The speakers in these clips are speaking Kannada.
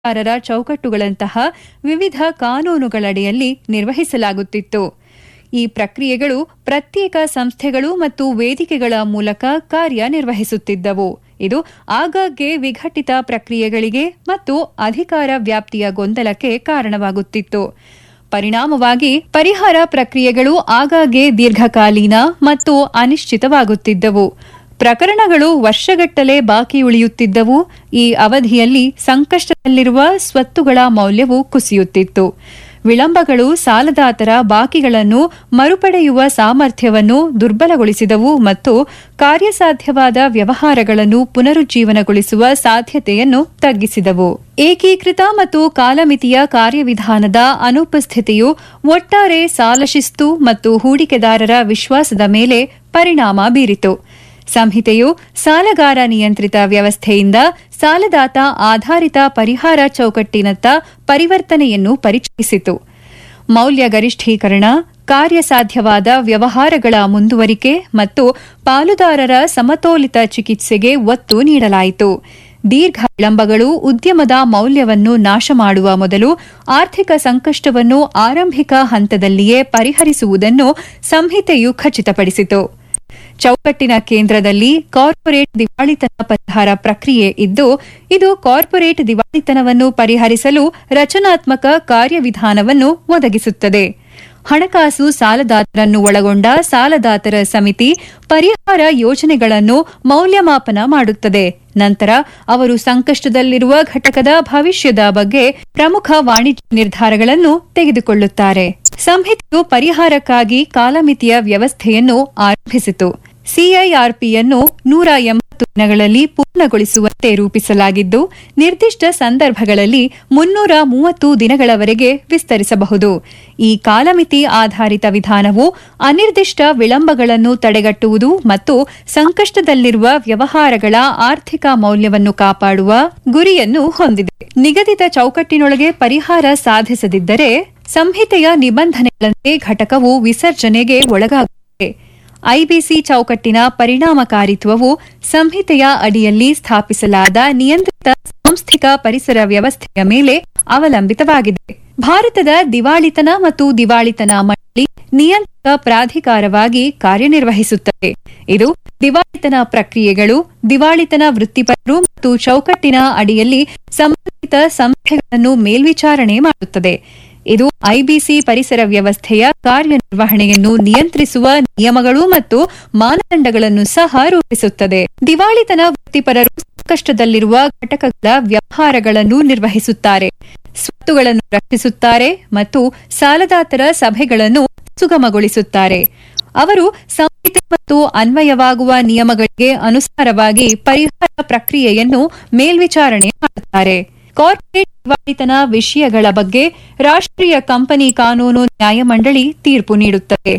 ಪಾಲುದಾರರ ಚೌಕಟ್ಟುಗಳಂತಹ ವಿವಿಧ ಕಾನೂನುಗಳಡಿಯಲ್ಲಿ ನಿರ್ವಹಿಸಲಾಗುತ್ತಿತ್ತು ಈ ಪ್ರಕ್ರಿಯೆಗಳು ಪ್ರತ್ಯೇಕ ಸಂಸ್ಥೆಗಳು ಮತ್ತು ವೇದಿಕೆಗಳ ಮೂಲಕ ಕಾರ್ಯನಿರ್ವಹಿಸುತ್ತಿದ್ದವು ಇದು ಆಗಾಗ್ಗೆ ವಿಘಟಿತ ಪ್ರಕ್ರಿಯೆಗಳಿಗೆ ಮತ್ತು ಅಧಿಕಾರ ವ್ಯಾಪ್ತಿಯ ಗೊಂದಲಕ್ಕೆ ಕಾರಣವಾಗುತ್ತಿತ್ತು ಪರಿಣಾಮವಾಗಿ ಪರಿಹಾರ ಪ್ರಕ್ರಿಯೆಗಳು ಆಗಾಗ್ಗೆ ದೀರ್ಘಕಾಲೀನ ಮತ್ತು ಅನಿಶ್ಚಿತವಾಗುತ್ತಿದ್ದವು ಪ್ರಕರಣಗಳು ವರ್ಷಗಟ್ಟಲೆ ಬಾಕಿ ಉಳಿಯುತ್ತಿದ್ದವು ಈ ಅವಧಿಯಲ್ಲಿ ಸಂಕಷ್ಟದಲ್ಲಿರುವ ಸ್ವತ್ತುಗಳ ಮೌಲ್ಯವು ಕುಸಿಯುತ್ತಿತ್ತು ವಿಳಂಬಗಳು ಸಾಲದಾತರ ಬಾಕಿಗಳನ್ನು ಮರುಪಡೆಯುವ ಸಾಮರ್ಥ್ಯವನ್ನು ದುರ್ಬಲಗೊಳಿಸಿದವು ಮತ್ತು ಕಾರ್ಯಸಾಧ್ಯವಾದ ವ್ಯವಹಾರಗಳನ್ನು ಪುನರುಜ್ಜೀವನಗೊಳಿಸುವ ಸಾಧ್ಯತೆಯನ್ನು ತಗ್ಗಿಸಿದವು ಏಕೀಕೃತ ಮತ್ತು ಕಾಲಮಿತಿಯ ಕಾರ್ಯವಿಧಾನದ ಅನುಪಸ್ಥಿತಿಯು ಒಟ್ಟಾರೆ ಸಾಲ ಶಿಸ್ತು ಮತ್ತು ಹೂಡಿಕೆದಾರರ ವಿಶ್ವಾಸದ ಮೇಲೆ ಪರಿಣಾಮ ಬೀರಿತು ಸಂಹಿತೆಯು ಸಾಲಗಾರ ನಿಯಂತ್ರಿತ ವ್ಯವಸ್ಥೆಯಿಂದ ಸಾಲದಾತ ಆಧಾರಿತ ಪರಿಹಾರ ಚೌಕಟ್ಟಿನತ್ತ ಪರಿವರ್ತನೆಯನ್ನು ಪರಿಚಯಿಸಿತು ಮೌಲ್ಯ ಗರಿಷ್ಠೀಕರಣ ಕಾರ್ಯಸಾಧ್ಯವಾದ ವ್ಯವಹಾರಗಳ ಮುಂದುವರಿಕೆ ಮತ್ತು ಪಾಲುದಾರರ ಸಮತೋಲಿತ ಚಿಕಿತ್ಸೆಗೆ ಒತ್ತು ನೀಡಲಾಯಿತು ದೀರ್ಘ ವಿಳಂಬಗಳು ಉದ್ಯಮದ ಮೌಲ್ಯವನ್ನು ನಾಶ ಮಾಡುವ ಮೊದಲು ಆರ್ಥಿಕ ಸಂಕಷ್ಟವನ್ನು ಆರಂಭಿಕ ಹಂತದಲ್ಲಿಯೇ ಪರಿಹರಿಸುವುದನ್ನು ಸಂಹಿತೆಯು ಖಚಿತಪಡಿಸಿತು ಚೌಕಟ್ಟಿನ ಕೇಂದ್ರದಲ್ಲಿ ಕಾರ್ಪೊರೇಟ್ ದಿವಾಳಿತನ ಪರಿಹಾರ ಪ್ರಕ್ರಿಯೆ ಇದ್ದು ಇದು ಕಾರ್ಪೊರೇಟ್ ದಿವಾಳಿತನವನ್ನು ಪರಿಹರಿಸಲು ರಚನಾತ್ಮಕ ಕಾರ್ಯವಿಧಾನವನ್ನು ಒದಗಿಸುತ್ತದೆ ಹಣಕಾಸು ಸಾಲದಾತರನ್ನು ಒಳಗೊಂಡ ಸಾಲದಾತರ ಸಮಿತಿ ಪರಿಹಾರ ಯೋಜನೆಗಳನ್ನು ಮೌಲ್ಯಮಾಪನ ಮಾಡುತ್ತದೆ ನಂತರ ಅವರು ಸಂಕಷ್ಟದಲ್ಲಿರುವ ಘಟಕದ ಭವಿಷ್ಯದ ಬಗ್ಗೆ ಪ್ರಮುಖ ವಾಣಿಜ್ಯ ನಿರ್ಧಾರಗಳನ್ನು ತೆಗೆದುಕೊಳ್ಳುತ್ತಾರೆ ಸಂಹಿತೆಯು ಪರಿಹಾರಕ್ಕಾಗಿ ಕಾಲಮಿತಿಯ ವ್ಯವಸ್ಥೆಯನ್ನು ಆರಂಭಿಸಿತು ಸಿಐಆರ್ಪಿಯನ್ನು ನೂರ ಎಂಬತ್ತು ದಿನಗಳಲ್ಲಿ ಪೂರ್ಣಗೊಳಿಸುವಂತೆ ರೂಪಿಸಲಾಗಿದ್ದು ನಿರ್ದಿಷ್ಟ ಸಂದರ್ಭಗಳಲ್ಲಿ ಮುನ್ನೂರ ಮೂವತ್ತು ದಿನಗಳವರೆಗೆ ವಿಸ್ತರಿಸಬಹುದು ಈ ಕಾಲಮಿತಿ ಆಧಾರಿತ ವಿಧಾನವು ಅನಿರ್ದಿಷ್ಟ ವಿಳಂಬಗಳನ್ನು ತಡೆಗಟ್ಟುವುದು ಮತ್ತು ಸಂಕಷ್ಟದಲ್ಲಿರುವ ವ್ಯವಹಾರಗಳ ಆರ್ಥಿಕ ಮೌಲ್ಯವನ್ನು ಕಾಪಾಡುವ ಗುರಿಯನ್ನು ಹೊಂದಿದೆ ನಿಗದಿತ ಚೌಕಟ್ಟಿನೊಳಗೆ ಪರಿಹಾರ ಸಾಧಿಸದಿದ್ದರೆ ಸಂಹಿತೆಯ ನಿಬಂಧನೆಗಳಂತೆ ಘಟಕವು ವಿಸರ್ಜನೆಗೆ ಒಳಗಾಗುತ್ತದೆ ಐಬಿಸಿ ಚೌಕಟ್ಟಿನ ಪರಿಣಾಮಕಾರಿತ್ವವು ಸಂಹಿತೆಯ ಅಡಿಯಲ್ಲಿ ಸ್ಥಾಪಿಸಲಾದ ನಿಯಂತ್ರಿತ ಸಾಂಸ್ಥಿಕ ಪರಿಸರ ವ್ಯವಸ್ಥೆಯ ಮೇಲೆ ಅವಲಂಬಿತವಾಗಿದೆ ಭಾರತದ ದಿವಾಳಿತನ ಮತ್ತು ದಿವಾಳಿತನ ಮಂಡಳಿ ನಿಯಂತ್ರಕ ಪ್ರಾಧಿಕಾರವಾಗಿ ಕಾರ್ಯನಿರ್ವಹಿಸುತ್ತದೆ ಇದು ದಿವಾಳಿತನ ಪ್ರಕ್ರಿಯೆಗಳು ದಿವಾಳಿತನ ವೃತ್ತಿಪರರು ಮತ್ತು ಚೌಕಟ್ಟಿನ ಅಡಿಯಲ್ಲಿ ಸಂಬಂಧಿತ ಸಂಸ್ಥೆಗಳನ್ನು ಮೇಲ್ವಿಚಾರಣೆ ಮಾಡುತ್ತದೆ ಇದು ಐಬಿಸಿ ಪರಿಸರ ವ್ಯವಸ್ಥೆಯ ಕಾರ್ಯನಿರ್ವಹಣೆಯನ್ನು ನಿಯಂತ್ರಿಸುವ ನಿಯಮಗಳು ಮತ್ತು ಮಾನದಂಡಗಳನ್ನು ಸಹ ರೂಪಿಸುತ್ತದೆ ದಿವಾಳಿತನ ವೃತ್ತಿಪರರು ಸಂಕಷ್ಟದಲ್ಲಿರುವ ಘಟಕಗಳ ವ್ಯವಹಾರಗಳನ್ನು ನಿರ್ವಹಿಸುತ್ತಾರೆ ಸ್ವತ್ತುಗಳನ್ನು ರಕ್ಷಿಸುತ್ತಾರೆ ಮತ್ತು ಸಾಲದಾತರ ಸಭೆಗಳನ್ನು ಸುಗಮಗೊಳಿಸುತ್ತಾರೆ ಅವರು ಸಂಹಿತೆ ಮತ್ತು ಅನ್ವಯವಾಗುವ ನಿಯಮಗಳಿಗೆ ಅನುಸಾರವಾಗಿ ಪರಿಹಾರ ಪ್ರಕ್ರಿಯೆಯನ್ನು ಮೇಲ್ವಿಚಾರಣೆ ಮಾಡುತ್ತಾರೆ ಕಾರ್ಪೊರೇಟ್ ದಿವಾಳಿತನ ವಿಷಯಗಳ ಬಗ್ಗೆ ರಾಷ್ಟ್ರೀಯ ಕಂಪನಿ ಕಾನೂನು ನ್ಯಾಯಮಂಡಳಿ ತೀರ್ಪು ನೀಡುತ್ತದೆ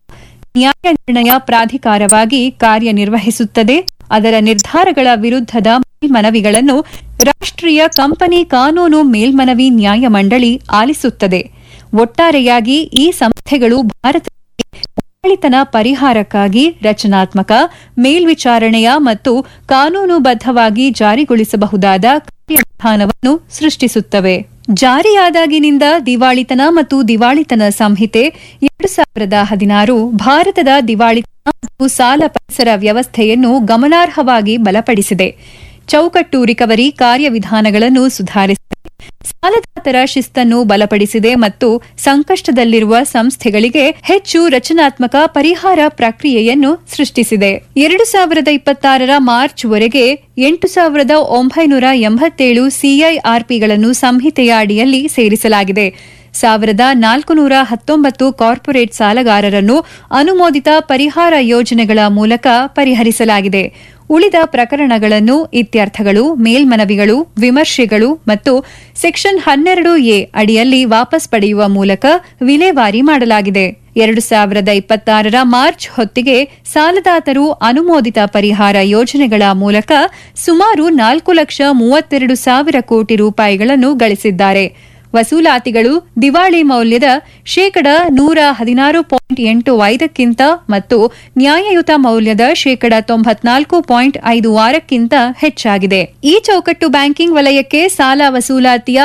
ನ್ಯಾಯ ನಿರ್ಣಯ ಪ್ರಾಧಿಕಾರವಾಗಿ ಕಾರ್ಯನಿರ್ವಹಿಸುತ್ತದೆ ಅದರ ನಿರ್ಧಾರಗಳ ವಿರುದ್ಧದ ಮೇಲ್ಮನವಿಗಳನ್ನು ರಾಷ್ಟ್ರೀಯ ಕಂಪನಿ ಕಾನೂನು ಮೇಲ್ಮನವಿ ನ್ಯಾಯಮಂಡಳಿ ಆಲಿಸುತ್ತದೆ ಒಟ್ಟಾರೆಯಾಗಿ ಈ ಸಂಸ್ಥೆಗಳು ಭಾರತದಲ್ಲಿ ದಿವಾಳಿತನ ಪರಿಹಾರಕ್ಕಾಗಿ ರಚನಾತ್ಮಕ ಮೇಲ್ವಿಚಾರಣೆಯ ಮತ್ತು ಕಾನೂನುಬದ್ಧವಾಗಿ ಜಾರಿಗೊಳಿಸಬಹುದಾದ ಕಾರ್ಯವಿಧಾನವನ್ನು ಸೃಷ್ಟಿಸುತ್ತವೆ ಜಾರಿಯಾದಾಗಿನಿಂದ ದಿವಾಳಿತನ ಮತ್ತು ದಿವಾಳಿತನ ಸಂಹಿತೆ ಎರಡು ಸಾವಿರದ ಹದಿನಾರು ಭಾರತದ ದಿವಾಳಿತನ ಮತ್ತು ಸಾಲ ಪರಿಸರ ವ್ಯವಸ್ಥೆಯನ್ನು ಗಮನಾರ್ಹವಾಗಿ ಬಲಪಡಿಸಿದೆ ಚೌಕಟ್ಟು ರಿಕವರಿ ಕಾರ್ಯವಿಧಾನಗಳನ್ನು ಸುಧಾರಿಸಿದೆ ಸಾಲದಾತರ ಶಿಸ್ತನ್ನು ಬಲಪಡಿಸಿದೆ ಮತ್ತು ಸಂಕಷ್ಟದಲ್ಲಿರುವ ಸಂಸ್ಥೆಗಳಿಗೆ ಹೆಚ್ಚು ರಚನಾತ್ಮಕ ಪರಿಹಾರ ಪ್ರಕ್ರಿಯೆಯನ್ನು ಸೃಷ್ಟಿಸಿದೆ ಎರಡು ಸಾವಿರದ ಇಪ್ಪತ್ತಾರರ ಮಾರ್ಚ್ವರೆಗೆ ಎಂಟು ಸಾವಿರದ ಒಂಬೈನೂರ ಎಂಬತ್ತೇಳು ಸಿಐಆರ್ಪಿಗಳನ್ನು ಸಂಹಿತೆಯ ಅಡಿಯಲ್ಲಿ ಸೇರಿಸಲಾಗಿದೆ ಸಾವಿರದ ನಾಲ್ಕುನೂರ ಹತ್ತೊಂಬತ್ತು ಕಾರ್ಪೊರೇಟ್ ಸಾಲಗಾರರನ್ನು ಅನುಮೋದಿತ ಪರಿಹಾರ ಯೋಜನೆಗಳ ಮೂಲಕ ಪರಿಹರಿಸಲಾಗಿದೆ ಉಳಿದ ಪ್ರಕರಣಗಳನ್ನು ಇತ್ಯರ್ಥಗಳು ಮೇಲ್ಮನವಿಗಳು ವಿಮರ್ಶೆಗಳು ಮತ್ತು ಸೆಕ್ಷನ್ ಹನ್ನೆರಡು ಎ ಅಡಿಯಲ್ಲಿ ವಾಪಸ್ ಪಡೆಯುವ ಮೂಲಕ ವಿಲೇವಾರಿ ಮಾಡಲಾಗಿದೆ ಎರಡು ಸಾವಿರದ ಇಪ್ಪತ್ತಾರರ ಮಾರ್ಚ್ ಹೊತ್ತಿಗೆ ಸಾಲದಾತರು ಅನುಮೋದಿತ ಪರಿಹಾರ ಯೋಜನೆಗಳ ಮೂಲಕ ಸುಮಾರು ನಾಲ್ಕು ಲಕ್ಷ ಮೂವತ್ತೆರಡು ಸಾವಿರ ಕೋಟಿ ರೂಪಾಯಿಗಳನ್ನು ಗಳಿಸಿದ್ದಾರೆ ವಸೂಲಾತಿಗಳು ದಿವಾಳಿ ಮೌಲ್ಯದ ಶೇಕಡ ನೂರ ಹದಿನಾರು ಪಾಯಿಂಟ್ ಎಂಟು ಐದಕ್ಕಿಂತ ಮತ್ತು ನ್ಯಾಯಯುತ ಮೌಲ್ಯದ ಶೇಕಡ ತೊಂಬತ್ನಾಲ್ಕು ಪಾಯಿಂಟ್ ಐದು ಆರಕ್ಕಿಂತ ಹೆಚ್ಚಾಗಿದೆ ಈ ಚೌಕಟ್ಟು ಬ್ಯಾಂಕಿಂಗ್ ವಲಯಕ್ಕೆ ಸಾಲ ವಸೂಲಾತಿಯ